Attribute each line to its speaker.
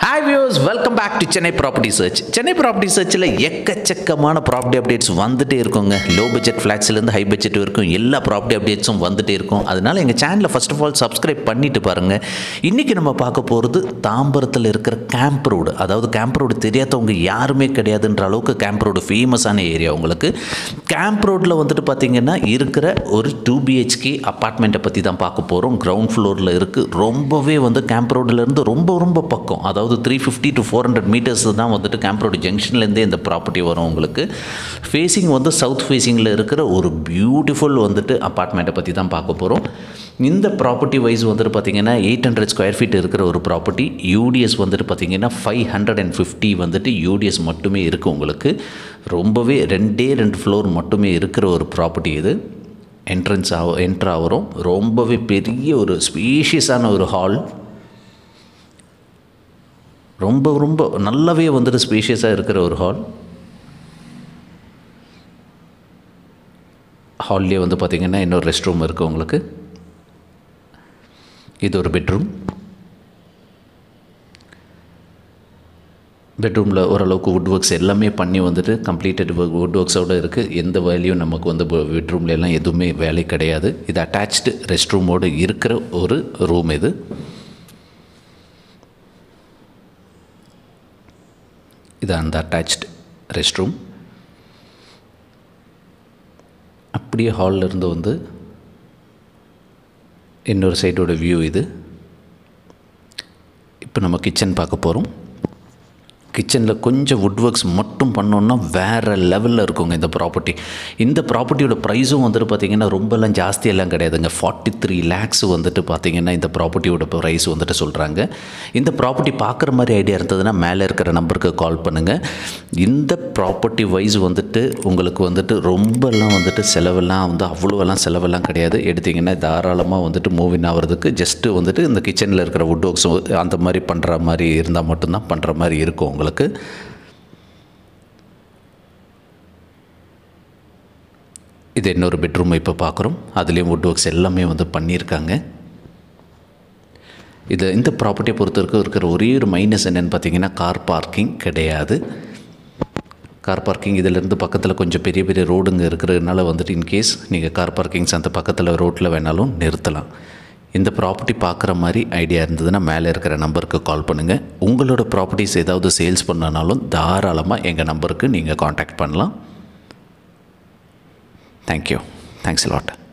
Speaker 1: hi views welcome back to Chennai property search Chennai property சர்ச்சில் எக்கச்சக்கமான property updates வந்துட்டே இருக்குங்க லோ பட்ஜெட் ஃப்ளாட்ஸ்லேருந்து ஹை பட்ஜெட் வரைக்கும் எல்லா ப்ராப்பர்ட்டி அப்டேட்ஸும் வந்துட்டே இருக்கும் அதனால் எங்கள் சேனலை ஃபர்ஸ்ட் ஆஃப் ஆல் சப்ஸ்கிரைப் பண்ணிட்டு பாருங்கள் இன்றைக்கி நம்ம பார்க்க போகிறது தாம்பரத்தில் இருக்கிற கேம்ப் ரோடு அதாவது கேம்ப் ரோடு தெரியாதவங்க யாருமே கிடையாதுன்ற அளவுக்கு கேம்ப் ரோடு ஃபேமஸான ஏரியா உங்களுக்கு கேம்ப் ரோட்டில் வந்துட்டு பார்த்தீங்கன்னா இருக்கிற ஒரு டூ பிஹெச்கே அப்பார்ட்மெண்ட்டை பற்றி தான் பார்க்க போகிறோம் கிரவுண்ட் ஃப்ளோரில் இருக்குது ரொம்பவே வந்து கேம்ப் ரோட்லேருந்து ரொம்ப ரொம்ப பக்கம் அதாவது three fifty to four hundred metres தான் வந்துட்டு கேம்ப் ரோடு ஜங்ஷன்லேருந்தே இந்த ப்ராப்பர்ட்டி வரும் உங்களுக்கு ஃபேஸிங் வந்து சவுத் ஃபேஸிங்கில் இருக்கிற ஒரு பியூட்டிஃபுல் வந்துட்டு அப்பார்ட்மெண்ட்டை பற்றி தான் பார்க்க போகிறோம் இந்த ப்ராப்பர்ட்டி வைஸ் வந்துட்டு பார்த்தீங்கன்னா எயிட் ஹண்ட்ரட் ஸ்கொயர் ஃபீட் இருக்கிற ஒரு ப்ராப்பர்ட்டி யூடிஎஸ் வந்துட்டு பார்த்தீங்கன்னா ஃபைவ் ஹண்ட்ரட் அண்ட் ஃபிஃப்டி வந்துட்டு யூடிஎஸ் மட்டுமே இருக்குது உங்களுக்கு ரொம்பவே ரெண்டே ரெண்டு ஃப்ளோர் மட்டுமே இருக்கிற ஒரு ப்ராப்பர்ட்டி இது என்ட்ரன்ஸ் ஆக என்ட்ரு ஆகிறோம் ரொம்பவே பெரிய ஒரு ஸ்பீஷியஸான ஒரு ஹால் ரொம்ப ரொம்ப நல்லாவே வந்துட்டு ஸ்பேஷியஸாக இருக்கிற ஒரு ஹால் ஹால்லேயே வந்து பார்த்திங்கன்னா இன்னொரு ரெஸ்ட் ரூம் இருக்குது உங்களுக்கு இது ஒரு பெட்ரூம் பெட்ரூமில் ஓரளவுக்கு வுட் ஒர்க்ஸ் எல்லாமே பண்ணி வந்துட்டு கம்ப்ளீட்டட் வுட் ஒர்க்ஸோடு இருக்குது எந்த வேலையும் நமக்கு வந்து பெட்ரூம்ல எல்லாம் எதுவுமே வேலை கிடையாது இது அட்டாச்டு ரெஸ்ட் ரூமோடு இருக்கிற ஒரு ரூம் இது இது அந்த அட்டாச்டு ரெஸ்ட் ரூம் அப்படியே ஹாலில் இருந்து வந்து இன்னொரு சைடோட வியூ இது இப்போ நம்ம கிச்சன் பார்க்க போகிறோம் கிச்சனில் கொஞ்சம் வுட் ஒர்க்ஸ் மட்டும் பண்ணோன்னா வேறு லெவலில் இருக்குங்க இந்த ப்ராப்பர்ட்டி இந்த ப்ராப்பர்ட்டியோட ப்ரைஸும் வந்துட்டு பார்த்திங்கன்னா ரொம்பலாம் ஜாஸ்தியெல்லாம் கிடையாதுங்க ஃபார்ட்டி த்ரீ லேக்ஸ் வந்துட்டு பார்த்திங்கன்னா இந்த ப்ராப்பர்ட்டியோட ப்ரைஸ் வந்துட்டு சொல்கிறாங்க இந்த ப்ராப்பர்ட்டி பார்க்குற மாதிரி ஐடியா இருந்ததுன்னா மேலே இருக்கிற நம்பருக்கு கால் பண்ணுங்கள் இந்த ப்ராப்பர்ட்டி வைஸ் வந்துட்டு உங்களுக்கு வந்துட்டு ரொம்பலாம் வந்துட்டு செலவெல்லாம் வந்து அவ்வளோவெல்லாம் செலவெல்லாம் கிடையாது எடுத்திங்கன்னா தாராளமாக வந்துட்டு மூவின் ஆகிறதுக்கு ஜஸ்ட்டு வந்துட்டு இந்த கிச்சனில் இருக்கிற வுட் ஒர்க்ஸ் அந்த மாதிரி பண்ணுற மாதிரி இருந்தால் மட்டும்தான் பண்ணுற மாதிரி இருக்கும் உங்களுக்கு உங்களுக்கு இது இன்னொரு பெட்ரூம் இப்போ பார்க்குறோம் அதுலேயும் வுட் ஒர்க்ஸ் எல்லாமே வந்து பண்ணியிருக்காங்க இது இந்த ப்ராப்பர்ட்டியை பொறுத்த வரைக்கும் இருக்கிற ஒரே ஒரு மைனஸ் என்னென்னு பார்த்தீங்கன்னா கார் பார்க்கிங் கிடையாது கார் பார்க்கிங் இதிலேருந்து பக்கத்தில் கொஞ்சம் பெரிய பெரிய ரோடுங்க இருக்கிறதுனால வந்துட்டு இன்கேஸ் நீங்கள் கார் பார்க்கிங்ஸ் அந்த பக்கத்தில் ரோட்டில் வேணாலும் நிறுத்தலாம் இந்த ப்ராப்பர்ட்டி பார்க்குற மாதிரி ஐடியா இருந்ததுன்னா மேலே இருக்கிற நம்பருக்கு கால் பண்ணுங்கள் உங்களோட ப்ராப்பர்ட்டிஸ் ஏதாவது சேல்ஸ் பண்ணனாலும் தாராளமாக எங்கள் நம்பருக்கு நீங்கள் காண்டாக்ட் பண்ணலாம் தேங்க்யூ தேங்க்ஸ் லாட்